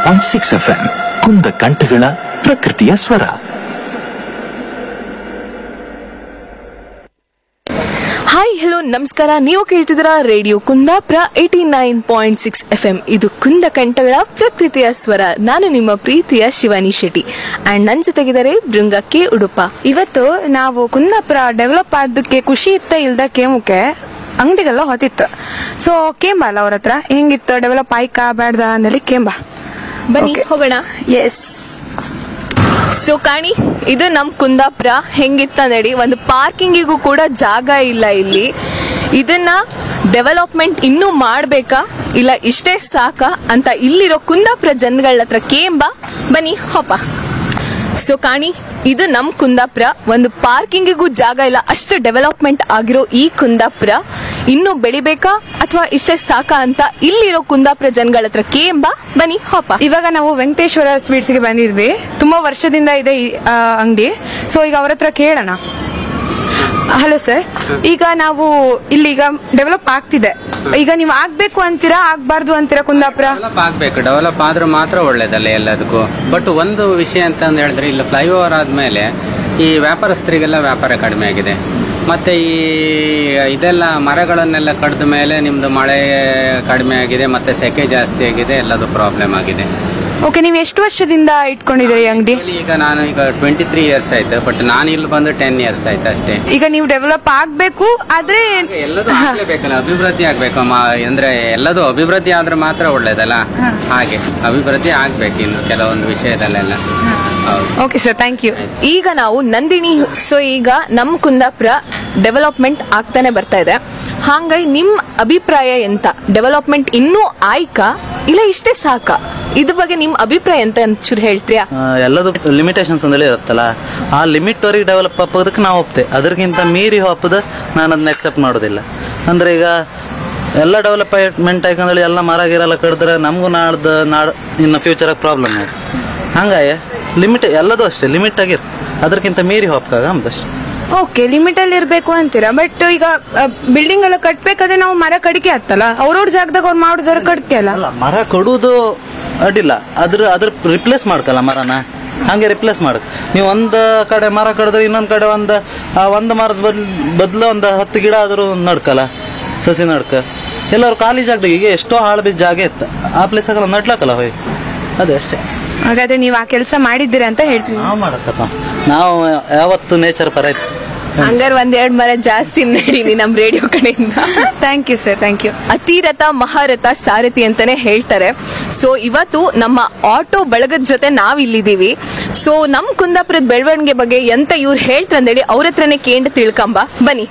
Point six F M ಕುಂದ ಕಂಠಗಳ ಪ್ರಕೃತಿಯ ಸ್ವರ ಹಾಯ್ ಹಲೋ ನಮಸ್ಕಾರ ನೀವು ಕೇಳ್ತಿದ್ದೀರ radio Kundapura eighty nine point six F M ಇದು ಕುಂದ ಕಂಠಗಳ ಪ್ರಕೃತಿಯ ಸ್ವರ ನಾನು ನಿಮ್ಮ ಪ್ರೀತಿಯ ಶಿವಾನಿ ಶೆಟ್ಟಿ ಅಂಡ್ ನನ್ ಜೊತೆಗಿದ್ದಾರೆ ಬೃಂಗ ಕೆ ಉಡುಪ ಇವತ್ತು ನಾವು ಕುಂದಾಪುರ ಡೆವಲಪ್ ಆದಕ್ಕೆ ಖುಷಿ ಇತ್ತ ಇಲ್ದ ಕೇಮುಕೆ ಅಂಗಡಿಗೆಲ್ಲ ಹೊತ್ತಿತ್ತು ಸೊ ಕೇಂಬ ಅಲ್ಲ ಅವ್ರ ಹತ್ರ ಹೆಂಗಿತ್ತು ಡೆವಲಪ್ ಆಯ್ಕಾ ಬೇಡ್ದ ಅಂದೇಳಿ ಕೇಂಬ ಬನ್ನಿ Okay. ಹೋಗೋಣ ಎಸ್ ಸೊ ಕಾಣಿ ಇದು ನಮ್ ಕುಂದಾಪುರ ಹೆಂಗಿತ್ತ ನಡಿ ಒಂದು ಪಾರ್ಕಿಂಗಿಗೂ ಕೂಡ ಜಾಗ ಇಲ್ಲ ಇಲ್ಲಿ ಇದನ್ನ ಡೆವಲಪ್ಮೆಂಟ್ ಇನ್ನೂ ಮಾಡ್ಬೇಕಾ ಇಲ್ಲ ಇಷ್ಟೇ ಸಾಕಾ ಅಂತ ಇಲ್ಲಿರೋ ಕುಂದಾಪುರ ಜನಗಳ ಹತ್ರ ಕೇಂಬ ಬನ್ನಿ ಹೋಪ ಸೊ ಕಾಣಿ ಇದು ನಮ್ ಕುಂದಾಪುರ ಒಂದು ಪಾರ್ಕಿಂಗಿಗೂ ಜಾಗ ಇಲ್ಲ ಅಷ್ಟು ಡೆವಲಪ್ಮೆಂಟ್ ಆಗಿರೋ ಈ ಕುಂದಾಪುರ ಇನ್ನು ಬೆಳಿಬೇಕಾ ಅಥವಾ ಇಷ್ಟೇ ಸಾಕಾ ಅಂತ ಇಲ್ಲಿರೋ ಕುಂದಾಪುರ ಜನಗಳ ಹತ್ರ ಕೇಂಬ ಬನ್ನಿ ಹೋಪ ಇವಾಗ ನಾವು ವೆಂಕಟೇಶ್ವರ ಸ್ವೀಟ್ಸ್ಗೆ ಬಂದಿದ್ವಿ ತುಂಬಾ ವರ್ಷದಿಂದ ಇದೆ ಈ ಅಂಗಡಿ ಸೊ ಈಗ ಅವ್ರ ಹತ್ರ ಕೇಳೋಣ ಹಲೋ ಸರ್ ಈಗ ನಾವು ಇಲ್ಲೀಗ ಡೆವಲಪ್ ಆಗ್ತಿದೆ ಈಗ ನೀವು ಆಗ್ಬೇಕು ಅಂತೀರಾ ಆಗ್ಬಾರ್ದು ಅಂತೀರಾ ಕುಂದಾಪುರ ಡೆವಲಪ್ ಆಗಬೇಕು ಡೆವಲಪ್ ಆದ್ರೂ ಮಾತ್ರ ಒಳ್ಳೇದಲ್ಲ ಎಲ್ಲದಕ್ಕೂ ಬಟ್ ಒಂದು ವಿಷಯ ಅಂತ ಅಂದ್ ಹೇಳಿದ್ರೆ ಇಲ್ಲಿ ಫ್ಲೈಓವರ್ ಆದ್ಮೇಲೆ ಈ ವ್ಯಾಪಾರಸ್ಥರಿಗೆಲ್ಲ ವ್ಯಾಪಾರ ಕಡಿಮೆ ಆಗಿದೆ ಮತ್ತೆ ಈ ಇದೆಲ್ಲ ಮರಗಳನ್ನೆಲ್ಲ ಕಡ್ದ ಮೇಲೆ ನಿಮ್ದು ಮಳೆ ಕಡಿಮೆ ಆಗಿದೆ ಮತ್ತೆ ಸೆಕೆ ಜಾಸ್ತಿ ಆಗಿದೆ ಎಲ್ಲದು ಪ್ರಾಬ್ಲಮ್ ಆಗಿದೆ ಓಕೆ ನೀವು ಎಷ್ಟು ವರ್ಷದಿಂದ ಇಟ್ಕೊಂಡಿದ್ದೀರಿ ಅಂಗಡಿ Actually ಈಗ ನಾನು ಈಗ ಟ್ವೆಂಟಿ ತ್ರೀ ಇಯರ್ಸ್ ಆಯ್ತು ಬಟ್ ನಾನು ಇಲ್ಲಿ ಬಂದು ಟೆನ್ ಇಯರ್ಸ್ ಆಯ್ತು ಅಷ್ಟೇ ಈಗ ನೀವು ಡೆವಲಪ್ ಆಗ್ಬೇಕು ಆದ್ರೆ ಈಗ ಎಲ್ಲದೂ ಆಗ್ಲೇಬೇಕಲ್ಲ ಅಭಿವೃದ್ಧಿ ಆಗ್ಬೇಕು ಮ- ಅಂದ್ರೆ ಎಲ್ಲದೂ ಅಭಿವೃದ್ಧಿ ಆದ್ರೆ ಮಾತ್ರ ಒಳ್ಳೇದಲ್ಲ ಹಾಗೆ ಅಭಿವೃದ್ಧಿ ಆಗ್ಬೇಕು ಇನ್ನು ಕೆಲವೊಂದು ವಿಷಯದಲ್ಲೆಲ್ಲ ಹೌದು ಓಕೆ ಸರ್ ಥ್ಯಾಂಕ್ ಯು ಈಗ ನಾವು ನಂದಿನಿ ಸೊ ಈಗ ನಮ್ ಕುಂದಾಪುರ ಡೆವಲಪ್ಮೆಂಟ್ ಆಗ್ತಾನೆ ಬರ್ತಾ ಇದೆ ಹಾಗಾಗಿ ನಿಮ್ ಅಭಿಪ್ರಾಯ ಎಂತ ಡೆವಲಪ್ಮೆಂಟ್ ಇನ್ನೂ ಆಯ್ಕಾ ಇಲ್ಲ ಇಷ್ಟೇ ಸಾಕಾ ಇದ್ರ ಬಗ್ಗೆ ನಿಮ್ ಅಭಿಪ್ರಾಯ ಎಂತ ಒಂಚೂರು ಹೇಳ್ತೀಯಾ ಆ, ಎಲ್ಲದೂ ಲಿಮಿಟೇಷನ್ಸ್ ಅಂದೇಳಿ ಇರುತ್ತಲ್ಲ ಆ ಲಿಮಿಟ್ ವರೆಗೆ ಡೆವಲಪ್ ಆಗೋದಕ್ಕೆ ನಾವು ಒಪ್ತೆ ಅದಕ್ಕಿಂತ ಮೀರಿ ಹೋಪದ ನಾನು ಅದನ್ನ ಎಕ್ಸೆಪ್ಟ್ ಮಾಡೋದಿಲ್ಲ ಅಂದ್ರೆ ಈಗ ಎಲ್ಲ ಡೆವಲಪ್ಮೆಂಟ್ ಯಾಕಂದ್ರೆ ಎಲ್ಲ ಮರ ಗಿರೆಲ್ಲ ಕಡಿದ್ರೆ ನಮಗೂ ನಾಡ್ದು ನಾಡ್ ಇನ್ನು ಫ್ಯೂಚರಾಗ ಪ್ರಾಬ್ಲಮ್ ನೋಡಿ ಹಂಗಾಗಿ ಲಿಮಿಟ್ ಎಲ್ಲದೂ ಅಷ್ಟೇ ಲಿಮಿಟ್ ಆಗಿರ್ ಅದಕ್ಕಿಂತ ಮೀರಿ ಹೋಗ್ಕಾಗ ಅಷ್ಟೇ ಓಕೆ ಲಿಮಿಟ್ ಅಲ್ಲಿ ಇರ್ಬೇಕು ಅಂತೀರಾ ಬಟ್ ಈಗ ಬಿಲ್ಡಿಂಗ್ ಎಲ್ಲ ಕಟ್ಬೇಕಾದ್ರೆ ನಾವು ಮರ ಕಡಿಕೆ ಆಗ್ತಲ್ಲ ಅವ್ರವ್ರ ಜಾಗದಾಗ ಅವ್ರು ಮಾಡಿದಾರೆ ಕಡಿಕೆ ಅಲ್ಲ ಅಲ್ಲ ಮರ ಕೊಡುವುದು ಅಡ್ಡಿಲ್ಲ ಅದ್ರ ಅದ್ರ ರಿಪ್ಲೇಸ್ ಮಾಡ್ಕಲ್ಲ ಮರನ ಹಂಗೆ ರಿಪ್ಲೇಸ್ ಮಾಡಕ್ ನೀವು ಒಂದು ಕಡೆ ಮರ ಕಡಿದ್ರೆ ಇನ್ನೊಂದು ಕಡೆ ಒಂದು ಆ ಒಂದು ಮರದ ಬದ್ಲು ಬದಲು ಒಂದು ಹತ್ತು ಗಿಡ ಆದರೂ ನಡ್ಕಲ್ಲ ಸಸಿ ನಡ್ಕ ಎಲ್ಲರೂ ಖಾಲಿ ಜಾಗದಾಗ ಈಗ ಎಷ್ಟೋ ಹಾಳು ಬಿದ್ದ ಜಾಗ ಇತ್ತು ಆ ಪ್ಲೇಸಾಗೆಲ್ಲ ನಡ್ಲಕ್ಕಲ್ಲ ಹೋಯ್ ಅದೇ ಅಷ್ಟೇ ಹಾಗಾದ್ರೆ ನೀವು ಆ ಕೆಲಸ ಮಾಡಿದ್ದೀರಾ ಅಂತ ಹೇಳ್ತೀನಿ ನಾವು ಮಾಡತ್ತಪ್ಪ ನಾವು ಯಾವತ್ತು ನೇಚರ್ ಪರ ಇತ್ತು ಹಂಗಾರೆ ಒಂದೆರಡು ಮರ ಜಾಸ್ತಿ ನಡೀನಿ ನಮ್ ರೇಡಿಯೋ ಕಡೆಯಿಂದ thank you sir thank you ಅತಿರಥ ಮಹಾರಥ ಸಾರಥಿ ಅಂತಾನೆ ಹೇಳ್ತಾರೆ ಸೊ ಇವತ್ತು ನಮ್ಮ ಆಟೋ ಬಳಗದ ಜೊತೆ ನಾವ್ ಇಲ್ಲಿದ್ದೀವಿ ಸೊ ನಮ್ ಕುಂದಾಪುರದ ಬೆಳವಣಿಗೆ ಬಗ್ಗೆ ಎಂತ ಇವ್ರು ಹೇಳ್ತಾರಂದೇಳಿ ಅವ್ರ ಹತ್ರನೇ ಕೇಂದ್ರ ತಿಳ್ಕೊಂಬ ಬನ್ನಿ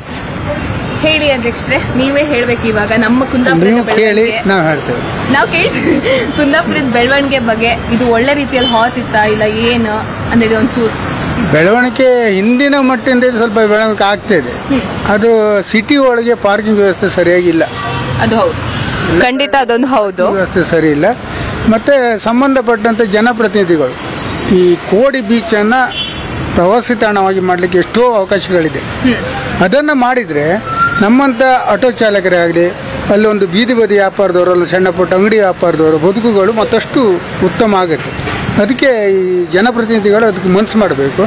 ಹೇಳಿ ಅಧ್ಯಕ್ಷರೇ ನೀವೇ ಹೇಳ್ಬೇಕು ಇವಾಗ ನಮ್ಮ ಕುಂದಾಪುರದ ನೀವು ಕೇಳಿ ಬೆಳವಣಿಗೆ ನಾವು ಹೇಳ್ತೇವೆ ನಾವು ಕೇಳ್ತೀವಿ ಕುಂದಾಪುರದ ಬೆಳವಣಿಗೆ ಬಗ್ಗೆ ಇದು ಒಳ್ಳೆ ರೀತಿಯಲ್ಲಿ ಹಾತಿತ್ತ ಇಲ್ಲ ಏನು ಅಂದೇಳಿ ಒಂಚೂರು ಬೆಳವಣಿಗೆ ಹಿಂದಿನ ಮಟ್ಟಿಂದ ಇದು ಸ್ವಲ್ಪ ಬೆಳವಣಿಗೆ ಆಗ್ತಾ ಇದೆ ಅದು ಸಿಟಿ ಒಳಗೆ ಪಾರ್ಕಿಂಗ್ ವ್ಯವಸ್ಥೆ ಸರಿಯಾಗಿಲ್ಲ ಅದು ಹೌದು ಖಂಡಿತ ಅದೊಂದು ಹೌದು ವ್ಯವಸ್ಥೆ ಸರಿ ಇಲ್ಲ ಮತ್ತೆ ಸಂಬಂಧಪಟ್ಟಂತೆ ಜನಪ್ರತಿನಿಧಿಗಳು ಈ ಕೋಡಿ ಬೀಚನ್ನು ಪ್ರವಾಸಿ ತಾಣವಾಗಿ ಮಾಡಲಿಕ್ಕೆ ಎಷ್ಟೋ ಅವಕಾಶಗಳಿದೆ ಅದನ್ನು ಮಾಡಿದರೆ ನಮ್ಮಂಥ ಆಟೋ ಚಾಲಕರೇ ಆಗಲಿ ಅಲ್ಲೊಂದು ಬೀದಿ ಬದಿ ವ್ಯಾಪಾರದವರು ಅಲ್ಲಿ ಸಣ್ಣ ಪುಟ್ಟ ಅಂಗಡಿ ವ್ಯಾಪಾರದವರು ಬದುಕುಗಳು ಮತ್ತಷ್ಟು ಉತ್ತಮ ಆಗುತ್ತೆ ಅದಕ್ಕೆ ಈ ಜನಪ್ರತಿನಿಧಿಗಳು ಅದಕ್ಕೆ ಮನಸ್ಸು ಮಾಡಬೇಕು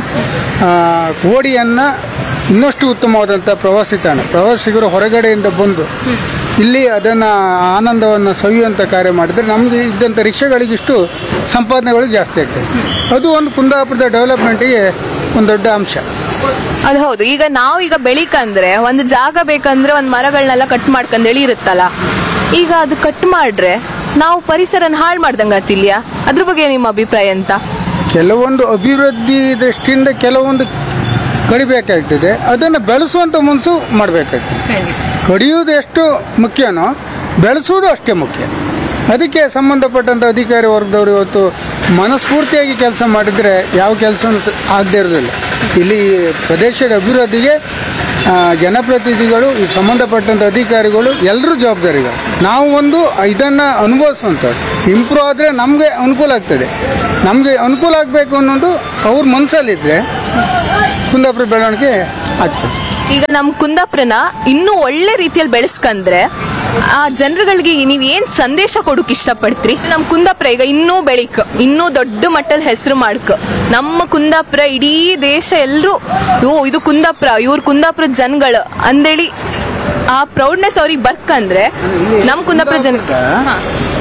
ಕೋಡಿಯನ್ನು ಇನ್ನಷ್ಟು ಉತ್ತಮವಾದಂಥ ಪ್ರವಾಸಿ ತಾಣ ಪ್ರವಾಸಿಗರು ಹೊರಗಡೆಯಿಂದ ಬಂದು ಇಲ್ಲಿ ಅದನ್ನು ಆನಂದವನ್ನು ಸವಿಯುವಂಥ ಕಾರ್ಯ ಮಾಡಿದರೆ ನಮಗೆ ಇದ್ದಂಥ ರಿಕ್ಷಾಗಳಿಗಿಷ್ಟು ಸಂಪಾದನೆಗಳು ಜಾಸ್ತಿ ಆಗ್ತದೆ ಅದು ಒಂದು ಕುಂದಾಪುರದ ಡೆವಲಪ್ಮೆಂಟಿಗೆ ಒಂದು ದೊಡ್ಡ ಅಂಶ ಅದು ಹೌದು ಈಗ ನಾವು ಈಗ ಬೆಳಿಕಂದ್ರೆ ಒಂದು ಜಾಗ ಬೇಕಂದ್ರೆ ಒಂದು ಮರಗಳನ್ನೆಲ್ಲ ಕಟ್ ಮಾಡ್ಕೊಂಡ್ ಎಳಿ ಇರುತ್ತಲ್ಲ ಈಗ ಅದು ಕಟ್ ಮಾಡ್ರೆ ನಾವು ಪರಿಸರನ ಹಾಳು ಮಾಡ್ದಂಗ ಆತಿಲ್ಯಾ ಅದ್ರ ಬಗ್ಗೆ ನಿಮ್ಮ ಅಭಿಪ್ರಾಯ ಅಂತ ಕೆಲವೊಂದು ಅಭಿವೃದ್ಧಿ ದೃಷ್ಟಿಯಿಂದ ಕೆಲವೊಂದು ಕಡಿಬೇಕಾಗ್ತದೆ ಅದನ್ನು ಬೆಳೆಸುವಂಥ ಮನಸ್ಸು ಮಾಡಬೇಕಾಗ್ತದೆ ಕಡಿಯುವುದು ಎಷ್ಟು ಮುಖ್ಯನೋ ಬೆಳೆಸುವುದು ಅಷ್ಟೇ ಮುಖ್ಯ ಅದಕ್ಕೆ ಸಂಬಂಧಪಟ್ಟಂಥ ಅಧಿಕಾರಿ ವರ್ಗದವರು ಇವತ್ತು ಮನಸ್ಫೂರ್ತಿಯಾಗಿ ಕೆಲಸ ಮಾಡಿದರೆ ಯಾವ ಕೆಲಸ ಆಗದೇ ಇರೋದಿಲ್ಲ ಇಲ್ಲಿ ಪ್ರದೇಶದ ಅಭಿವೃದ್ಧಿಗೆ ಆ, ಜನಪ್ರತಿನಿಧಿಗಳು ಈ ಸಂಬಂಧಪಟ್ಟಂಥ ಅಧಿಕಾರಿಗಳು ಎಲ್ಲರೂ ಜವಾಬ್ದಾರಿಗಳು ನಾವು ಒಂದು ಇದನ್ನು ಅನುಭವಿಸುವಂಥದ್ದು ಇಂಪ್ರೂವ್ ಆದರೆ ನಮಗೆ ಅನುಕೂಲ ಆಗ್ತದೆ ನಮಗೆ ಅನುಕೂಲ ಆಗಬೇಕು ಅನ್ನೋದು ಅವ್ರ ಮನಸ್ಸಲ್ಲಿದ್ದರೆ ಕುಂದಾಪುರ ಬೆಳವಣಿಗೆ ಆಗ್ತದೆ ಈಗ ನಮ್ ಕುಂದಾಪುರನ ಇನ್ನೂ ಒಳ್ಳೆ ರೀತಿಯಲ್ಲಿ ಬೆಳೆಸ್ಕಂದ್ರೆ ಆ ಜನರುಗಳಿಗೆ ನೀವ್ ಏನ್ ಸಂದೇಶ ಕೊಡಕ್ ಇಷ್ಟಪಡ್ತೀರಿ ನಮ್ ಕುಂದಾಪುರ ಈಗ ಇನ್ನೂ ಬೆಳಿಕ್ ಇನ್ನೂ ದೊಡ್ಡ ಮಟ್ಟದ ಹೆಸರು ಮಾಡ್ಕ ನಮ್ಮ ಕುಂದಾಪುರ ಇಡೀ ದೇಶ ಎಲ್ರು ಓ ಇದು ಕುಂದಾಪುರ ಇವ್ರ ಕುಂದಾಪುರ ಜನಗಳು ಅಂದೇಳಿ ಆ ಪ್ರೌಡ್ನೆಸ್ ಅವ್ರಿಗೆ ಬರ್ಕಂದ್ರೆ ನಮ್ ಕುಂದಾಪುರ ಜನ ಹಾ.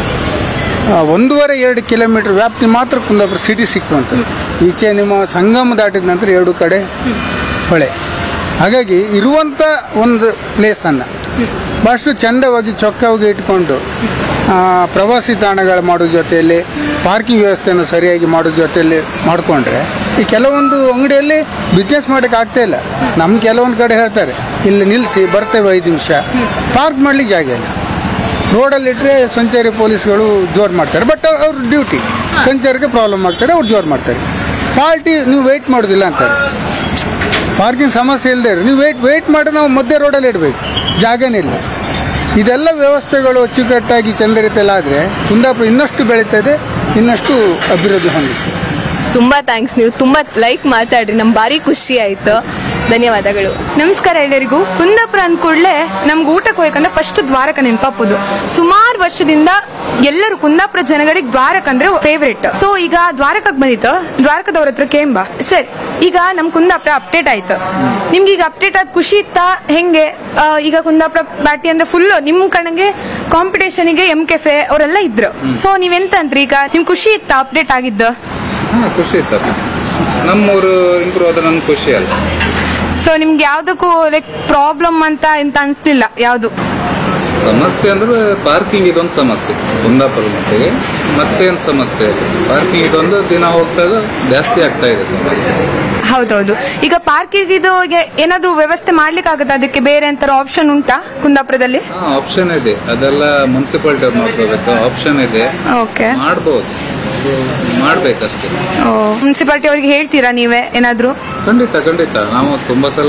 ಆ, ಒಂದೂವರೆ ಎರಡು ಕಿಲೋಮೀಟರ್ ವ್ಯಾಪ್ತಿ ಮಾತ್ರ ಕುಂದಾಪುರ ಸಿಟಿ ಸಿಕ್ಕುವಂಥದ್ದು ಈಚೆ ನಿಮ್ಮ ಸಂಗಮ ದಾಟಿದ ನಂತರ ಎರಡು ಕಡೆ ಹೊಳೆ ಹಾಗಾಗಿ ಇರುವಂಥ ಒಂದು ಪ್ಲೇಸನ್ನು ಭಾಳಷ್ಟು ಚಂದವಾಗಿ ಚೊಕ್ಕವಾಗಿ ಇಟ್ಕೊಂಡು ಆ, ಪ್ರವಾಸಿ ತಾಣಗಳು ಮಾಡೋ ಜೊತೆಯಲ್ಲಿ ಪಾರ್ಕಿಂಗ್ ವ್ಯವಸ್ಥೆಯನ್ನು ಸರಿಯಾಗಿ ಮಾಡೋ ಜೊತೆಯಲ್ಲಿ ಮಾಡಿಕೊಂಡ್ರೆ ಈ ಕೆಲವೊಂದು ಅಂಗಡಿಯಲ್ಲಿ ಬಿಸ್ನೆಸ್ ಮಾಡೋಕೆ ಆಗ್ತಾ ಇಲ್ಲ ನಮ್ಮ ಕೆಲವೊಂದು ಕಡೆ ಹೇಳ್ತಾರೆ ಇಲ್ಲಿ ನಿಲ್ಲಿಸಿ ಬರ್ತೇವೆ ಐದು ನಿಮಿಷ ಪಾರ್ಕ್ ಮಾಡ್ಲಿಕ್ಕೆ ಜಾಗ ಇಲ್ಲ ರೋಡಲ್ಲಿ ಇಟ್ಟರೆ ಸಂಚಾರಿ ಪೊಲೀಸ್ಗಳು ಜೋರು ಮಾಡ್ತಾರೆ ಬಟ್ ಅವ್ರ ಡ್ಯೂಟಿ ಸಂಚಾರಕ್ಕೆ ಪ್ರಾಬ್ಲಮ್ ಮಾಡ್ತಾರೆ ಅವ್ರು ಜೋರು ಮಾಡ್ತಾರೆ ಪಾರ್ಟಿ ನೀವು ವೆಯ್ಟ್ ಮಾಡೋದಿಲ್ಲ ಅಂತಾರೆ ಪಾರ್ಕಿಂಗ್ ಸಮಸ್ಯೆ ಇಲ್ಲದೆ ನೀವು ವೆಯ್ಟ್ ವೆಯ್ಟ್ ಮಾಡಿ ನಾವು ಮಧ್ಯೆ ರೋಡಲ್ಲಿ ಇಡಬೇಕು ಜಾಗನೇ ಇಲ್ಲ ಇದೆಲ್ಲ ವ್ಯವಸ್ಥೆಗಳು ಅಚ್ಚುಕಟ್ಟಾಗಿ ಚಂದ ರೀತಿಯಲ್ಲಿ ಆದರೆ ಕುಂದಾಪುರ ಇನ್ನಷ್ಟು ಬೆಳೀತದೆ ಇನ್ನಷ್ಟು ಅಭಿವೃದ್ಧಿ ಹೊಂದುತ್ತೆ ತುಂಬಾ ಥ್ಯಾಂಕ್ಸ್ ನೀವು ತುಂಬಾ ಲೈಕ್ ಮಾತಾಡ್ರಿ ನಮ್ ಭಾರಿ ಖುಷಿ ಆಯ್ತು ಧನ್ಯವಾದಗಳು ನಮಸ್ಕಾರ ಎಲ್ಲರಿಗೂ ಕುಂದಾಪುರ ಅಂದ ಕೂಡಲೇ ನಮ್ಗೆ ಊಟಕ್ಕೆ ಹೋಯ್ಕಂದ್ರೆ ಫಸ್ಟ್ ದ್ವಾರಕ ನೆನಪಾಪುದು ಸುಮಾರು ವರ್ಷದಿಂದ ಎಲ್ಲರೂ ಕುಂದಾಪುರ ಜನಗಳಿಗೆ ದ್ವಾರಕ ಅಂದ್ರೆ ಫೇವ್ರೇಟ್ ಸೊ ಈಗ ದ್ವಾರಕಕ್ಕೆ ಬಂದಿತ್ತು ದ್ವಾರಕದವ್ರ ಹತ್ರ ಕೇಂಬ ಸರ್ ಈಗ ನಮ್ ಕುಂದಾಪುರ ಅಪ್ಡೇಟ್ ಆಯ್ತು ನಿಮ್ಗೆ ಈಗ ಅಪ್ಡೇಟ್ ಆದ ಖುಷಿ ಇತ್ತ ಹೆಂಗೆ ಆ, ಈಗ ಕುಂದಾಪುರ ಬ್ಯಾಟಿ ಅಂದ್ರೆ ಫುಲ್ ನಿಮ್ ಕಣಗೆ ಕಾಂಪಿಟೇಷನ್ಗೆ ಎಂ ಕೆಫೆ ಅವರೆಲ್ಲ ಇದ್ರು ಸೊ ನೀವೆಂತ ಅಂತ್ರಿ ಈಗ ನಿಮ್ ಖುಷಿ ಇತ್ತ ಅಪ್ಡೇಟ್ ಆಗಿದ್ದು ಹಾ ಖುಷಿ ಇರ್ತದೆ ನಮ್ಮೂರು ಇಂಪ್ರೂವ್ ಆದ್ರೆ ನಮ್ಗೆ ಖುಷಿ ಅಲ್ಲ ಸೊ ನಿಮ್ಗೆ ಯಾವ್ದಕ್ಕೂ ಲೈಕ್ ಪ್ರಾಬ್ಲಮ್ ಅಂತ ಎಂತ ಅನ್ಸ್ಲಿಲ್ಲ ಯಾವ್ದು ಸಮಸ್ಯೆ ಅಂದ್ರೆ ಪಾರ್ಕಿಂಗ್ ಇದೊಂದು ಸಮಸ್ಯೆ ಕುಂದಾಪುರ ಮಟ್ಟಿಗೆ ಮತ್ತೇನು ಸಮಸ್ಯೆ ಇಲ್ಲ ಪಾರ್ಕಿಂಗ್ ಇದೊಂದು ದಿನ ಹೋಗ್ದಾಗ ಜಾಸ್ತಿ ಆಗ್ತಾ ಇದೆ ಸಮಸ್ಯೆ ಹೌದೌದು ಈಗ ಪಾರ್ಕಿಂಗ್ ಇದು ಈಗ ಏನಾದ್ರೂ ವ್ಯವಸ್ಥೆ ಮಾಡ್ಲಿಕ್ಕೆ ಆಗುತ್ತೆ ಅದಕ್ಕೆ ಬೇರೆ ಎಂತರ ಆಪ್ಷನ್ ಉಂಟಾ ಕುಂದಾಪುರದಲ್ಲಿ ಹಾ ಆಪ್ಷನ್ ಇದೆ ಅದೆಲ್ಲ ಮುನ್ಸಿಪಾಲಿಟಿ ಅವ್ರು ನೋಡ್ಕೋಬೇಕು ಆಪ್ಷನ್ ಇದೆ ಓಕೆ ಮಾಡ್ಬೋದು ಅದು ಮಾಡ್ಬೇಕಷ್ಟೇ ಮುನ್ಸಿಪಾಲಿಟಿ ಅವ್ರಿಗೆ ಹೇಳ್ತೀರಾ ನೀವೇ ಏನಾದ್ರೂ ಖಂಡಿತ ಖಂಡಿತ ನಾವು ತುಂಬಾ ಸಲ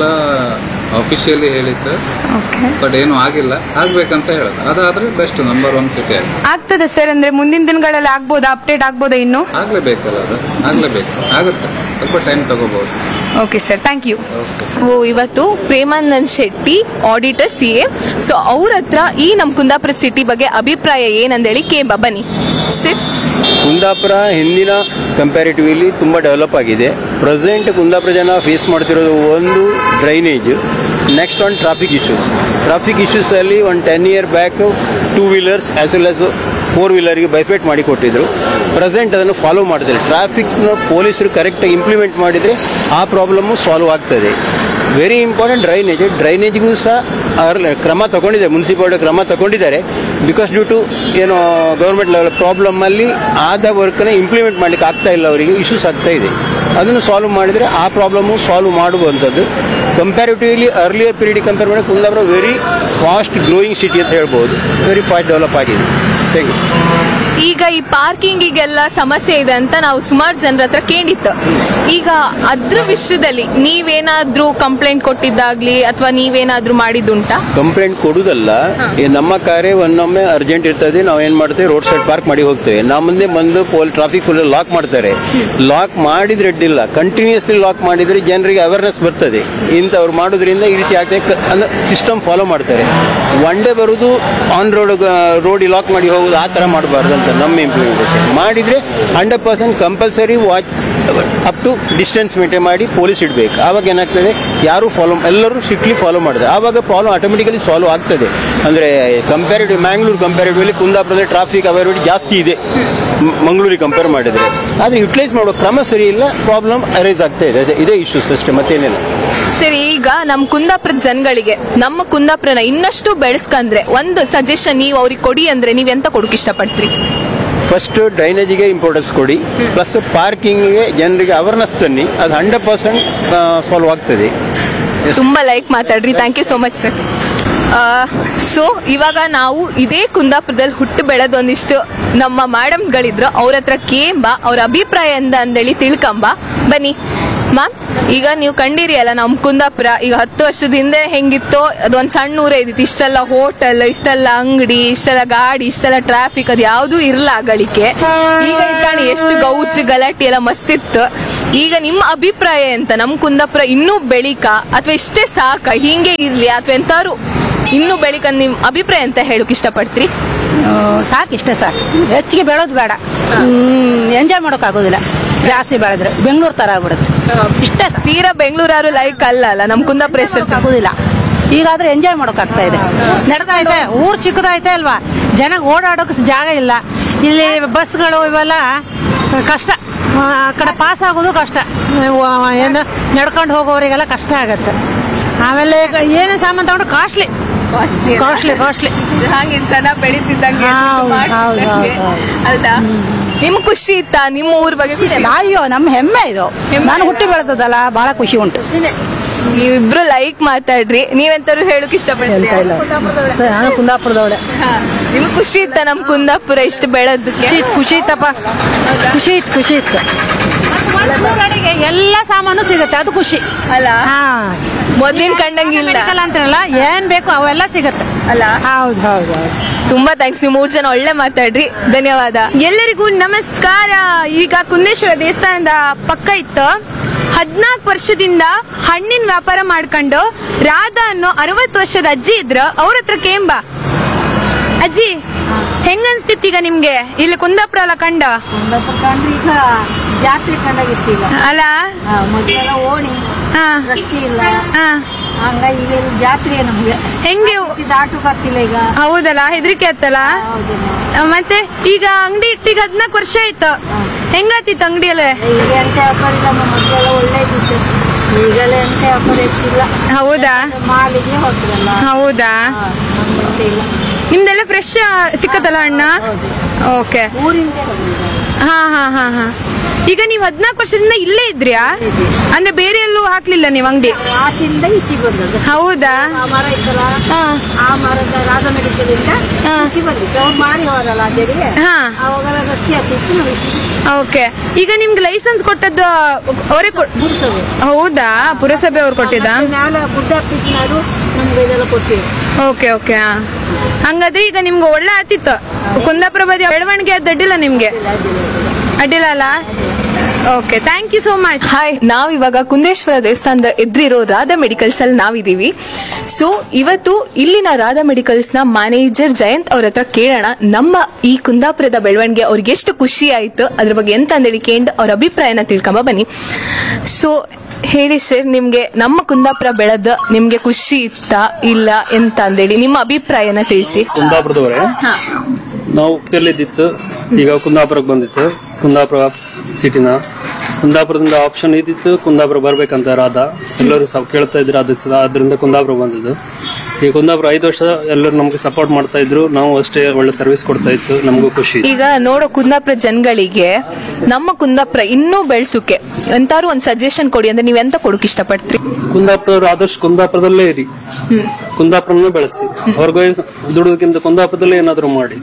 ಅಫಿಷಿಯಲಿ ಹೇಳಿದ್ದು ಓಕೆ ಬಟ್ ಏನು ಆಗಿಲ್ಲ ಆಗ್ಬೇಕಂತ ಹೇಳೋದು ಅದಾದ್ರೆ ಬೆಸ್ಟ್ ನಂಬರ್ ಒನ್ ಸಿಟಿ ಆಗಿ ಆಗ್ತದೆ ಸರ್ ಅಂದ್ರೆ ಮುಂದಿನ ದಿನಗಳಲ್ಲಿ ಆಗ್ಬೋದಾ ಅಪ್ಡೇಟ್ ಆಗ್ಬೋದಾ ಇನ್ನು ಆಗ್ಲೇಬೇಕಲ್ಲ ಅದು ಆಗ್ಲೇಬೇಕು ಆಗುತ್ತೆ ಸ್ವಲ್ಪ ಟೈಮ್ ತಗೋಬಹುದು okay sir thank you oh ಇವತ್ತು Premanand Shetty auditor C A so ಅವ್ರ ಹತ್ರ ಈ ನಮ್ ಕುಂದಾಪುರ ಸಿಟಿ ಬಗ್ಗೆ ಅಭಿಪ್ರಾಯ ಏನಂದೇಳಿ ಕೇಂಬ ಬನ್ನಿ ಸಿರ್ ಕುಂದಾಪುರ ಹಿಂದಿನ ಕಂಪ್ಯಾರಿಟಿವ್ಲಿ ತುಂಬ ಡೆವಲಪ್ ಆಗಿದೆ ಪ್ರೆಸೆಂಟ್ ಕುಂದಾಪುರ ಜನ ಫೇಸ್ ಮಾಡ್ತಿರೋದು ಒಂದು ಡ್ರೈನೇಜ್ ನೆಕ್ಸ್ಟ್ ಒಂದು ಟ್ರಾಫಿಕ್ ಇಶ್ಯೂಸ್ ಟ್ರಾಫಿಕ್ ಇಶ್ಯೂಸಲ್ಲಿ ಒಂದು ten year back two wheelers as well as four ವೀಲರ್ಗೆ ಬೈಫೇಟ್ ಮಾಡಿ ಕೊಟ್ಟಿದ್ರು ಪ್ರೆಸೆಂಟ್ ಅದನ್ನು ಫಾಲೋ ಮಾಡ್ತಾರೆ ಟ್ರಾಫಿಕ್ನ ಪೊಲೀಸರು ಕರೆಕ್ಟಾಗಿ ಇಂಪ್ಲಿಮೆಂಟ್ ಮಾಡಿದರೆ ಆ ಪ್ರಾಬ್ಲಮ್ಮು ಸಾಲ್ವ್ ಆಗ್ತದೆ ವೆರಿ ಇಂಪಾರ್ಟೆಂಟ್ ಡ್ರೈನೇಜ್ ಡ್ರೈನೇಜ್ಗೂ ಸಹ ಅವ್ರ ಕ್ರಮ ತಗೊಂಡಿದೆ ಮುನ್ಸಿಪಾಲಿಟಿ ಕ್ರಮ ತಗೊಂಡಿದ್ದಾರೆ ಬಿಕಾಸ್ ಡ್ಯೂ ಟು ಏನೋ ಗೌರ್ಮೆಂಟ್ ಲೆವೆಲ್ ಪ್ರಾಬ್ಲಮ್ಮಲ್ಲಿ ಆದ ವರ್ಕ್ನ ಇಂಪ್ಲಿಮೆಂಟ್ ಮಾಡಲಿಕ್ಕೆ ಆಗ್ತಾ ಇಲ್ಲ ಅವರಿಗೆ ಇಶ್ಯೂಸ್ ಆಗ್ತಾ ಇದೆ ಅದನ್ನು ಸಾಲ್ವ್ ಮಾಡಿದರೆ ಆ ಪ್ರಾಬ್ಲಮ್ಮು ಸಾಲ್ವ್ ಮಾಡುವಂಥದ್ದು ಕಂಪ್ಯಾರಿಟಿವ್ಲಿ ಅರ್ಲಿಯರ್ ಪೀರಿಯಡ್ ಕಂಪೇರ್ ಮಾಡಿ Kundapura very fast growing city ಅಂತ ಹೇಳ್ಬೋದು ವೆರಿ ಫಾಸ್ಟ್ ಡೆವಲಪ್ ಆಗಿದೆ ಥ್ಯಾಂಕ್ ಯು ಈಗ ಈ ಪಾರ್ಕಿಂಗಿಗೆಲ್ಲ ಸಮಸ್ಯೆ ಇದೆ ಅಂತ ನಾವು ಸುಮಾರು ಜನರ ಹತ್ರ ಕೇಳಿತ್ತು ಈಗ ಅದ್ರ ವಿಷಯದಲ್ಲಿ ನೀವೇನಾದ್ರೂ ಕಂಪ್ಲೇಂಟ್ ಕೊಟ್ಟಿದ್ದಾಗ್ಲಿ ಅಥವಾ ನೀವೇನಾದ್ರೂ ಮಾಡಿದ್ದುಂಟಾ ಕಂಪ್ಲೇಂಟ್ ಕೊಡುದಲ್ಲ ಈ ನಮ್ಮ ಕಾರ್ಯ ಒಂದೊಮ್ಮೆ ಅರ್ಜೆಂಟ್ ಇರ್ತದೆ ನಾವು ಏನ್ ಮಾಡ್ತೇವೆ ರೋಡ್ ಸೈಡ್ ಪಾರ್ಕ್ ಮಾಡಿ ಹೋಗ್ತೇವೆ ನಮ್ಮ ಮುಂದೆ ಬಂದು ಪೋಲ್ ಟ್ರಾಫಿಕ್ ಫುಲ್ ಲಾಕ್ ಮಾಡ್ತಾರೆ ಲಾಕ್ ಮಾಡಿದ್ರೆ ಅಡ್ಡಿಲ್ಲ ಕಂಟಿನ್ಯೂಸ್ಲಿ ಲಾಕ್ ಮಾಡಿದ್ರೆ ಜನರಿಗೆ ಅವೇರ್ನೆಸ್ ಬರ್ತದೆ ಇಂಥವ್ರು ಮಾಡೋದ್ರಿಂದ ಈ ರೀತಿ ಆಗ್ತದೆ ಕ- ಅಂದ್ರೆ ಸಿಸ್ಟಮ್ ಫಾಲೋ ಮಾಡ್ತಾರೆ ಒನ್ ಡೇ ಬರುದು ಆನ್ ರೋಡ್ ರೋಡ್ ಲಾಕ್ ಮಾಡಿ ಹೋಗುದು ಆ ಥರ ಮಾಡಬಾರ್ದು ಅಂತ ನಮ್ಮ ಇಂಪ್ಲಿಮೆಂಟೇಷನ್ ಮಾಡಿದ್ರೆ hundred percent compulsory watch up to distance maintain ಮಾಡಿ ಪೊಲೀಸ್ ಇಡಬೇಕು ಆವಾಗ ಏನಾಗ್ತದೆ ಯಾರು ಫಾಲೋ ಎಲ್ಲರೂ ಸ್ಟ್ರಿಕ್ಟ್ಲಿ ಫಾಲೋ ಮಾಡಿದ್ರೆ ಆವಾಗ ಪ್ರಾಬ್ಲಮ್ ಆಟೋಮೆಟಿಕಲಿ ಸಾಲ್ವ್ ಆಗ್ತದೆ ಅಂದರೆ ಕಂಪ್ಯಾರಿಟಿವ್ ಮ್ಯಾಂಗ್ಳೂರು ಕಂಪ್ಯಾರಿಟಿವ್ಲಿ ಕುಂದಾಪುರದಲ್ಲಿ ಟ್ರಾಫಿಕ್ ಅವೈಲಬಿಲಿಟಿ ಜಾಸ್ತಿ ಇದೆ ಮ್- ಮಂಗಳೂರಿಗೆ ಕಂಪೇರ್ ಮಾಡಿದರೆ ಆದರೆ ಯುಟಿಲೈಸ್ ಮಾಡೋ ಕ್ರಮ ಸರಿ ಇಲ್ಲ ಪ್ರಾಬ್ಲಮ್ ಅರೈಸ್ ಆಗ್ತಾ ಇದೆ ಅದೇ ಇದೇ ಇಶ್ಯೂಸ್ ಅಷ್ಟೇ ಮತ್ತೇನಿಲ್ಲ ಸರಿ ಈಗ ನಮ್ ಕುಂದಾಪುರದ ಜನಗಳಿಗೆ ನಮ್ಮ ಕುಂದಾಪುರನ ಇನ್ನಷ್ಟು ಬೆಳೆಸ್ಕಂದ್ರೆ ಒಂದು ಸಜೆಷನ್ ನೀವು ಅವ್ರಿಗೆ ಕೊಡಿ ಅಂದ್ರೆ ನೀವ್ ಎಂತ ಕೊಡಕ್ ಇಷ್ಟಪಡ್ತೀರಿ ಫಸ್ಟ್ ಡ್ರೈನೇಜಿಗೆ ಇಂಪಾರ್ಟೆನ್ಸ್ ಕೊಡಿ ಪ್ಲಸ್ ಪಾರ್ಕಿಂಗ್ಗೆ ಜನರಿಗೆ ಅವೇರ್ನೆಸ್ ತನ್ನಿ ಅದು ಹಂಡ್ರೆಡ್ ಪರ್ಸೆಂಟ್ ಸಾಲ್ವ್ ಆಗ್ತದೆ ತುಂಬಾ ಲೈಕ್ ಮಾತಾಡ್ರಿ thank you so much sir so ಇವಾಗ ನಾವು ಇದೇ ಕುಂದಾಪುರದಲ್ಲಿ ಹುಟ್ಟು ಬೆಳೆದ ಒಂದಿಷ್ಟು ನಮ್ಮ ಮೇಡಮ್ಸ್ಗಳಿದ್ರು ಅವ್ರ ಹತ್ರ ಕೇಂಬ ಅವ್ರ ಅಭಿಪ್ರಾಯ ಎಂದ ಅಂದೇಳಿ ತಿಳ್ಕಂಬ ಬನ್ನಿ ಮ್ಯಾಮ್ ಈಗ ನೀವು ಕಂಡಿರಿ ಅಲ್ಲ ನಮ್ಮ ಕುಂದಾಪುರ ಈಗ ಹತ್ತು ವರ್ಷದ ಹಿಂದೆ ಹೆಂಗಿತ್ತೋ ಅದೊಂದ್ ಸಣ್ಣ ಊರೇ ಇದ್ದಿತ್ತು ಇಷ್ಟೆಲ್ಲ ಹೋಟೆಲ್ ಇಷ್ಟೆಲ್ಲ ಅಂಗಡಿ ಇಷ್ಟೆಲ್ಲ ಗಾಡಿ ಇಷ್ಟೆಲ್ಲ ಟ್ರಾಫಿಕ್ ಅದು ಯಾವ್ದೂ ಇರಲ್ಲ ಗಳಿಕೆ ಈಗ ಇದ್ದಾನೆ ಎಷ್ಟು ಗೌಚ್ ಗಲಾಟೆ ಎಲ್ಲ ಮಸ್ತಿತ್ತು ಈಗ ನಿಮ್ಮ ಅಭಿಪ್ರಾಯ ಎಂತ ನಮ್ ಕುಂದಾಪುರ ಇನ್ನೂ ಬೆಳಿಕ ಅಥವಾ ಇಷ್ಟೇ ಸಾಕ ಹಿಂಗೆ ಇರ್ಲಿ ಅಥವಾ ಎಂತಾರು ಇನ್ನೂ ಬೆಳಿಕ ನಿಮ್ ಅಭಿಪ್ರಾಯ ಅಂತ ಹೇಳಕ್ ಇಷ್ಟಪಡ್ತೀರಿ ಸಾಕು ಇಷ್ಟೇ ಸಾಕು ಹೆಚ್ಚಿಗೆ ಬೆಳೋದು ಬೇಡ ಎಂಜಾಯ್ ಮಾಡೋಕ್ಕಾಗೋದಿಲ್ಲ ಜಾಸ್ತಿ ಬೆಳೆದ್ರೆ ಬೆಂಗಳೂರು ತರ ಆಗ್ಬಿಡುತ್ತೆ ಇಷ್ಟೇ ಸಾಕು ತೀರಾ ಬೆಂಗಳೂರಾರು ಲೈಕ್ ಅಲ್ಲ ಅಲ್ಲ ನಮ್ ಕುಂದಾಪುರ ಎಷ್ಟು ಆಗೋದಿಲ್ಲ ಈಗಾದ್ರೆ ಎಂಜಾಯ್ ಮಾಡೋಕ್ಕಾಗ್ತಾ ಇದೆ ನಡ್ದೈತೆ ಊರ್ ಚಿಕ್ಕದೈತೆ ಅಲ್ವಾ ಜನಕ್ಕೆ ಓಡಾಡೋಕೆ ಜಾಗ ಇಲ್ಲ ಇಲ್ಲಿ ಬಸ್ಗಳು ಇವೆಲ್ಲ ಕಷ್ಟ ಆ ಕಡೆ ಪಾಸ್ ಆಗೋದು ಕಷ್ಟ ಆ, ಏನು ನಡ್ಕೊಂಡು ಹೋಗೋರಿಗೆಲ್ಲ ಕಷ್ಟ ಆಗತ್ತೆ ಆಮೇಲೆ ಈಗ ಏನೇ ಸಾಮಾನು ತಗೊಂಡು ಕಾಸ್ಟ್ಲಿ ಕಾಸ್ಟ್ಲಿ ಕಾಸ್ಟ್ಲಿ ಹಾಗೆ ಜನ ಬೆಳಿತಿದ್ದಂಗೆ ಹೌದು, ದುಡ್ಡು ಹೌದು, ಮಾಡ್ತಿದ್ದಂಗೆ. ಹೌದು, ಅಲ್ದಾ ನಿಮ್ ಖುಷಿ ಇತ್ತಾ ನಿಮ್ಮ ಊರ್ ಬಗ್ಗೆ ಖುಷಿ ಇತ್ತಾ? ಅಯ್ಯೋ ನಮ್ಮ ಹೆಮ್ಮೆ ಇದು ನಾನು ಹುಟ್ಟಿ ಬೆಳೆದದಲ್ಲ ಬಹಳ ಖುಷಿ ಉಂಟು ನೀವಿಬ್ರು ಲೈಕ್ ಮಾತಾಡ್ರಿ ನೀವೆಂತಾರು ಹೇಳಕ್ ಇಷ್ಟಪಡ್ತೀರಿ ನಾನು ಕುಂದಾಪುರದವಳೆ ನಿಮ್ಗೆ ಖುಷಿ ಇತ್ತ ನಮ್ ಕುಂದಾಪುರ ಇಷ್ಟು ಬೆಳೆದಕ್ಕೆ ಖುಷಿ ಇತ್ತು ಖುಷಿ ಇತ್ತಪ್ಪ ಖುಷಿ ಇತ್ತು ಖುಷಿ ಇತ್ತು ಗಾಡಿಗೆ ಎಲ್ಲ ಸಾಮಾನು ಸಿಗುತ್ತೆ ಅದು ಖುಷಿ ಅಲ್ಲ ಹಾ ಮೊದ್ಲಿನ ಕಂಡಂಗಿಲ್ಲ ಮೆಡಿಕಲ್ ಅಂತಾರಲ್ಲ ಏನ್ ಬೇಕು ಅವೆಲ್ಲ ಸಿಗುತ್ತೆ ಅಲ್ಲ ಹೌದು ಹೌದು ಹೌದು ತುಂಬಾ ಥ್ಯಾಂಕ್ಸ್ ನೀವು ಮೂರ್ ಜನ ಒಳ್ಳೆ ಮಾತಾಡ್ರಿ ಧನ್ಯವಾದ ಎಲ್ಲರಿಗೂ ನಮಸ್ಕಾರ ಈಗ ಕುಂದೇಶ್ವರ ದೇವಸ್ಥಾನದ ಪಕ್ಕ ಇತ್ತು ಹದ್ನಾಲ್ಕು ವರ್ಷದಿಂದ ಹಣ್ಣಿನ ವ್ಯಾಪಾರ ಮಾಡ್ಕೊಂಡು ರಾಧಾ ಅನ್ನೋ ಅರವತ್ತು ವರ್ಷದ ಅಜ್ಜಿ ಇದ್ರ ಅವ್ರ ಹತ್ರ ಕೇಂಬ ಅಜ್ಜಿ ಹೆಂಗ ಅನ್ಸ್ತಿತ್ತು ಈಗ ನಿಮ್ಗೆ ಇಲ್ಲಿ ಕುಂದಾಪುರ ಎಲ್ಲ ಕಂಡ ಈಗ ಜಾತ್ರೆ ಕಂಡಾಗಿತ್ತು ಈಗ ಅಲ್ಲ ಮೊದಲೆಲ್ಲ ಓಣಿ ಹಾ ರಸ್ತೆ ಇಲ್ಲ ಹಾ ಹಂಗಾಗಿ ಈಗ ಇದು ಜಾತ್ರೆ ನಮ್ಗೆ ಹೆಂಗೆ ದಾಟು ಬರ್ತಿಲ್ಲ ಈಗ ಹೌದಲ್ಲ ಹೆದರಿಕೆ ಆತ್ತಲ್ಲ ಆ, ಮತ್ತೆ ಈಗ ಅಂಗಡಿ ಇಟ್ಟಿಗೆ ಹದ್ನಾಲ್ಕು ವರ್ಷ ಆಯ್ತು ಹೆಂಗಾತಿತ್ತು ಅಂಗಡಿಯಲ್ಲೇ ಈಗ ಎಂತ ವ್ಯಾಪಾರ ಇಲ್ಲ ಮೊದಲೆಲ್ಲ ಒಳ್ಳೇದಿತ್ತು ಈಗೆಲ್ಲ ಎಂತ ವ್ಯಾಪಾರ ಹೆಚ್ಚಿಲ್ಲ ಹೌದಾ ಮಾಲಿಗೆ ಹೋಗ್ತಿರಲ್ಲ ಹೌದಾ ನಮ್ಗೆಂತ ಇಲ್ಲ ನಿಮ್ದೆಲ್ಲ ಫ್ರೆಶ್ ಸಿಕ್ಕತ್ತಲ್ಲ ಹಣ್ಣ ಓಕೆ ಊರಿಂದ ಬಂದಿದೆ. ಹಾ ಹಾ ಹಾ ಹಾ ಈಗ ನೀವು ಹದ್ನಾಲ್ಕು ವರ್ಷದಿಂದ ಇಲ್ಲೇ ಇದ್ರ್ಯಾ ಅಂದ್ರೆ ಬೇರೆ ಎಲ್ಲೂ ಹಾಕ್ಲಿಲ್ಲ ನೀವು ಅಂಗಡಿ ಆಚೆಯಿಂದ ಈಚೆಗೆ ಬಂದದ್ದು ಹೌದಾ ಆ ಮರ ಇತ್ತಲ್ಲ ಹಾ ಆ ಮರದ ರಾಧ ಮೆಡಿಕಲ್ ಇಂದ ಈಚೆ ಬಂದಿತ್ತು ಅವ್ರು ಮಾರಿ ಹೋರಲ್ಲ ಅದೇರಿಗೆ ಹಾ ಅವಾಗ ರಸ್ತೆ ಹತ್ತಿತ್ತು ನಾವು ಈಚೆಗೆ ಓಕೆ ಈಗ ನಿಮ್ಗೆ ಲೈಸೆನ್ಸ್ ಕೊಟ್ಟದ್ದು ಅವರೇ ಗುಡಿಸೋದು ಹೌದಾ ಪುರಸಭೆ ಅವ್ರು ಕೊಟ್ಟಿದ್ದ ಮ್ಯಾಲ ಗುಡ್ಡ ಹತ್ತಿಸಿನಾರು ನಮ್ಗೆ ಇದೆಲ್ಲ ಕೊಟ್ಟಿವಿ ಓಕೆ ಓಕೆ ಹಂಗಾದ್ರೆ ಈಗ ನಿಮ್ಗೆ ಒಳ್ಳೆ ಆತಿತ್ತು ಕುಂದಾಪುರ ಬದಿ ಬೆಳವಣಿಗೆ ಅದು ಅಡ್ಡಿಲ್ಲ ನಿಮ್ಗೆ ಅಡ್ಡಿಲ್ಲ ಅಲ್ಲ okay thank you so much hi ನಾವ್ ಇವಾಗ ಕುಂದೇಶ್ವರ ದೇವಸ್ಥಾನದ ಎದುರಿರೋ ರಾಧಾ ಮೆಡಿಕಲ್ಸ್ ಅಲ್ಲಿ ನಾವಿದೀವಿ ಸೊ ಇವತ್ತು ಇಲ್ಲಿನ ರಾಧಾ ಮೆಡಿಕಲ್ಸ್ ನ ಮ್ಯಾನೇಜರ್ ಜಯಂತ್ ಅವ್ರ ಹತ್ರ ಕೇಳೋಣ ನಮ್ಮ ಈ ಕುಂದಾಪುರದ ಬೆಳವಣಿಗೆ ಅವ್ರಿಗೆ ಎಷ್ಟು ಖುಷಿ ಆಯ್ತು ಅದ್ರ ಬಗ್ಗೆ ಎಂತ ಅಂದೇಳಿ ಕೇಂದ್ರ ಅವ್ರ ಅಭಿಪ್ರಾಯನ ತಿಳ್ಕೊಂಬ ಬನ್ನಿ ಸೊ ಹೇಳಿ ಸರ್ ನಿಮ್ಗೆ ನಮ್ಮ ಕುಂದಾಪುರ ಬೆಳೆದ ನಿಮ್ಗೆ ಖುಷಿ ಇತ್ತಾ ಇಲ್ಲ ಎಂತ ಅಂದೇಳಿ ನಿಮ್ಮ ಅಭಿಪ್ರಾಯನ ತಿಳಿಸಿ ಕುಂದಾಪುರದವರೇ ನಾವು ಉಡುಪಿಯಲ್ಲಿದ್ದಿತ್ತು ಈಗ ಕುಂದಾಪುರಕ್ಕೆ ಬಂದಿತ್ತು ಕುಂದಾಪುರ ಸಿಟಿನ ಕುಂದಾಪುರದಿಂದ ಆಪ್ಷನ್ ಇದ್ದಿತ್ತು ಕುಂದಾಪುರ ಬರ್ಬೇಕಂತ ರಾಧ ಎಲ್ಲರೂ ಸಹ ಕೇಳ್ತಾ ಇದ್ರು ಅದು ಸಹ ಅದರಿಂದ ಕುಂದಾಪುರ ಬಂದದ್ದು ಈ ಕುಂದಾಪುರ ಐದು ವರ್ಷ ಎಲ್ಲರೂ ನಮ್ಗೆ ಸಪೋರ್ಟ್ ಮಾಡ್ತಾ ಇದ್ರು ನಾವು ಅಷ್ಟೇ ಒಳ್ಳೆ ಸರ್ವಿಸ್ ಕೊಡ್ತಾ ಇತ್ತು ನಮಗೂ ಖುಷಿ ಈಗ ನೋಡೋ ಕುಂದಾಪುರ ಜನಗಳಿಗೆ ನಮ್ಮ ಕುಂದಾಪುರ ಇನ್ನೂ ಬೆಳ್ಸುಕ್ಕೆ ಎಂತಾರು ಒಂದ್ ಸಜೆಷನ್ ಕೊಡಿ ಅಂದ್ರೆ ನೀವ್ ಎಂತ ಕೊಡಕ್ ಇಷ್ಟಪಡ್ತೀರಿ ಕುಂದಾಪುರದವರು ಆದಷ್ಟು ಕುಂದಾಪುರದಲ್ಲೇ ಇರಿ ಕುಂದಾಪುರನೇ ಬೆಳೆಸಿ ಹೊರಗೆ ದುಡಿದಕ್ಕಿಂತ ಕುಂದಾಪುರದಲ್ಲೇ ಏನಾದರೂ ಮಾಡಿ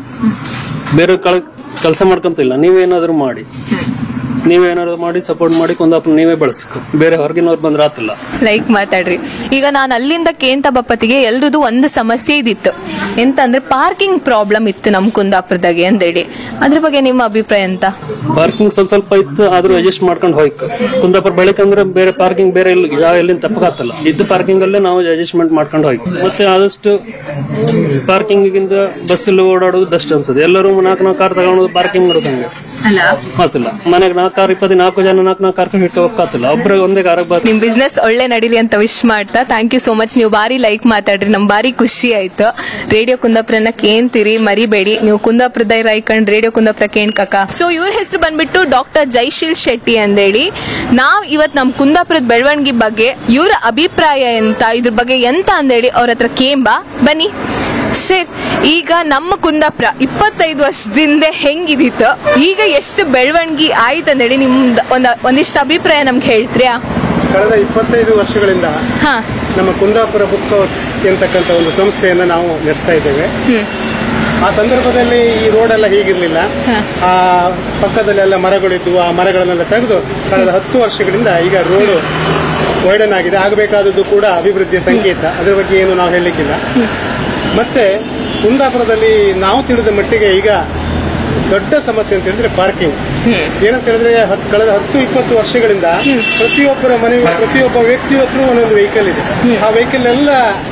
ಬೇರೆ ಕಳ ಕೆಲಸ ಮಾಡ್ಕೊಂತಿಲ್ಲ ನೀವೇನಾದರೂ ಮಾಡಿ ನೀವೇನಾದ್ರು ಮಾಡಿ ಸಪೋರ್ಟ್ ಮಾಡಿ ಕುಂದಾಪುರ ನೀವೇ ಬೆಳೆಸ್ಬೇಕು ಬೇರೆ ಹೊರಗಿನವ್ರು ಬಂದ್ರೆ ಆತಿಲ್ಲ ಲೈಕ್ ಮಾತಾಡ್ರಿ ಈಗ ನಾನು ಅಲ್ಲಿಂದ ಕೇಂತ ಬಪ್ಪತ್ತಿಗೆ ಎಲ್ರದ್ದು ಒಂದು ಸಮಸ್ಯೆ ಇದಿತ್ತು ಎಂತ ಅಂದ್ರೆ ಪಾರ್ಕಿಂಗ್ ಪ್ರಾಬ್ಲಮ್ ಇತ್ತು ನಮ್ ಕುಂದಾಪುರದಾಗೆ ಅಂದೇಳಿ ಅದ್ರ ಬಗ್ಗೆ ನಿಮ್ಮ ಅಭಿಪ್ರಾಯ ಅಂತ ಪಾರ್ಕಿಂಗ್ ಸ್ವಲ್ಪ ಸ್ವಲ್ಪ ಇತ್ತು ಆದ್ರೂ ಅಡ್ಜಸ್ಟ್ ಮಾಡ್ಕೊಂಡು ಹೋಯ್ತು ಕುಂದಾಪುರ ಬೆಳಕಂದ್ರೆ ಬೇರೆ ಪಾರ್ಕಿಂಗ್ ಬೇರೆ ಇಲ್ಲಿ ಯಾವ ಎಲ್ಲಿಂದ ತಪ್ಪಗಾತಲ್ಲ ಇದ್ದು ಪಾರ್ಕಿಂಗ್ ಅಲ್ಲೇ ನಾವು ಅಡ್ಜಸ್ಟ್ಮೆಂಟ್ ಮಾಡ್ಕೊಂಡು ಹೋಯ್ತು ಮತ್ತೆ ಆದಷ್ಟು ಪಾರ್ಕಿಂಗ್ ಗಿಂತ ಬಸ್ಸಲ್ಲಿ ಓಡಾಡೋದು ಬೆಸ್ಟ್ ಅನ್ಸುತ್ತೆ ಎಲ್ಲರೂ ನಾಲ್ಕು ನಾಲ್ಕು ಕಾರ್ ತಗೊಂಡು ಪಾರ್ಕಿಂಗ್ ಮಾಡೋದಂಗೆ ಆತಿಲ್ಲ ಮನೆಗೆ ನಾಲ್ಕು ಕಾರ್ ಇಪ್ಪತ್ತು ನಾಲ್ಕು ಜನ ನಾಲ್ಕು ನಾಲ್ಕು ಕಾರ್ ಹಿಡ್ಕೊ ಹೋಗ್ಕಾತಿಲ್ಲ ಒಬ್ರಿಗೆ ಒಂದೇ ಕಾರ್ ಬರ್ ನಿಮ್ ಬಿಸ್ನೆಸ್ ಒಳ್ಳೆ ನಡೀಲಿ ಅಂತ ವಿಶ್ ಮಾಡ್ತಾ ಥ್ಯಾಂಕ್ ಯು ಸೋ ಮಚ್ ನೀವು ಬಾರಿ ಲೈಕ್ ಮಾತಾಡ್ರಿ ನಮ್ ಬಾರಿ ಖುಷಿ ಆಯ್ತು ರೇಡಿಯೋ ಕುಂದಾಪುರನ ಕೇಂತೀರಿ ಮರಿಬೇಡಿ ನೀವು ಕುಂದಾಪುರದ ರಾಯ್ಕಂಡ್ ರೇಡಿಯೋ ಕುಂದಾಪುರ ಕೇಣ್ಕಕ ಸೊ ಇವ್ರ ಹೆಸರು ಬಂದ್ಬಿಟ್ಟು ಡಾಕ್ಟರ್ ಜೈಶೀಲ್ ಶೆಟ್ಟಿ ಅಂದೇಳಿ ನಾವ್ ಇವತ್ ನಮ್ ಕುಂದಾಪುರದ ಬೆಳವಣಿಗೆ ಬಗ್ಗೆ ಇವ್ರ ಅಭಿಪ್ರಾಯ ಎಂತ ಇದ್ರ ಬಗ್ಗೆ ಎಂತ ಅಂದೇಳಿ ಅವ್ರ ಹತ್ರ ಕೇಂಬ ಬನ್ನಿ ಸರ್ ಈಗ ನಮ್ಮ ಕುಂದಾಪುರ ಇಪ್ಪತ್ತೈದು ವರ್ಷದಿಂದ ಹೆಂಗಿದಿತ್ತು ಈಗ ಎಷ್ಟು ಬೆಳವಣಿಗೆ ಆಯ್ತಂದೇಳಿ ನಿಮ್ದು ಒಂದ್ ಒಂದಿಷ್ಟು ಅಭಿಪ್ರಾಯ ನಮ್ಗೆ ಹೇಳ್ತೀರಾ ಕಳೆದ ಇಪ್ಪತ್ತೈದು ವರ್ಷಗಳಿಂದ ಹಾ ನಮ್ಮ ಕುಂದಾಪುರ ಬುಕ್ ಹೌಸ್ ಎಂತಕ್ಕಂಥ ಒಂದು ಸಂಸ್ಥೆಯನ್ನು ನಾವು ನಡೆಸ್ತಾ ಇದ್ದೇವೆ ಆ ಸಂದರ್ಭದಲ್ಲಿ ಈ ರೋಡ್ ಎಲ್ಲ ಹೀಗಿರ್ಲಿಲ್ಲ ಆ ಪಕ್ಕದಲ್ಲೆಲ್ಲ ಮರಗಳಿದ್ವು ಆ ಮರಗಳನ್ನೆಲ್ಲ ತೆಗೆದು ಕಳೆದ ಹತ್ತು ವರ್ಷಗಳಿಂದ ಈಗ ರೋಡ್ ವೈಡನ್ ಆಗಿದೆ ಆಗಬೇಕಾದದ್ದು ಕೂಡ ಅಭಿವೃದ್ಧಿಯ ಸಂಕೇತ ಅದರ ಬಗ್ಗೆ ಏನು ನಾವು ಹೇಳಲಿಕ್ಕಿಲ್ಲ ಮತ್ತೆ ಕುಂದಾಪುರದಲ್ಲಿ ನಾವು ತಿಳಿದ ಮಟ್ಟಿಗೆ ಈಗ ದೊಡ್ಡ ಸಮಸ್ಯೆ ಅಂತ ಹೇಳಿದ್ರೆ ಪಾರ್ಕಿಂಗ್ ಏನಂತ ಹೇಳಿದ್ರೆ ಹತ್- ಕಳೆದ ಹತ್ತು ಇಪ್ಪತ್ತು ವರ್ಷಗಳಿಂದ ಪ್ರತಿಯೊಬ್ಬರ ಮನೆ ಪ್ರತಿಯೊಬ್ಬ ವ್ಯಕ್ತಿ ಹತ್ರ ಒಂದೊಂದು ವೆಹಿಕಲ್ ಇದೆ ಆ ವೆಹಿಕಲ್ ಎಲ್ಲ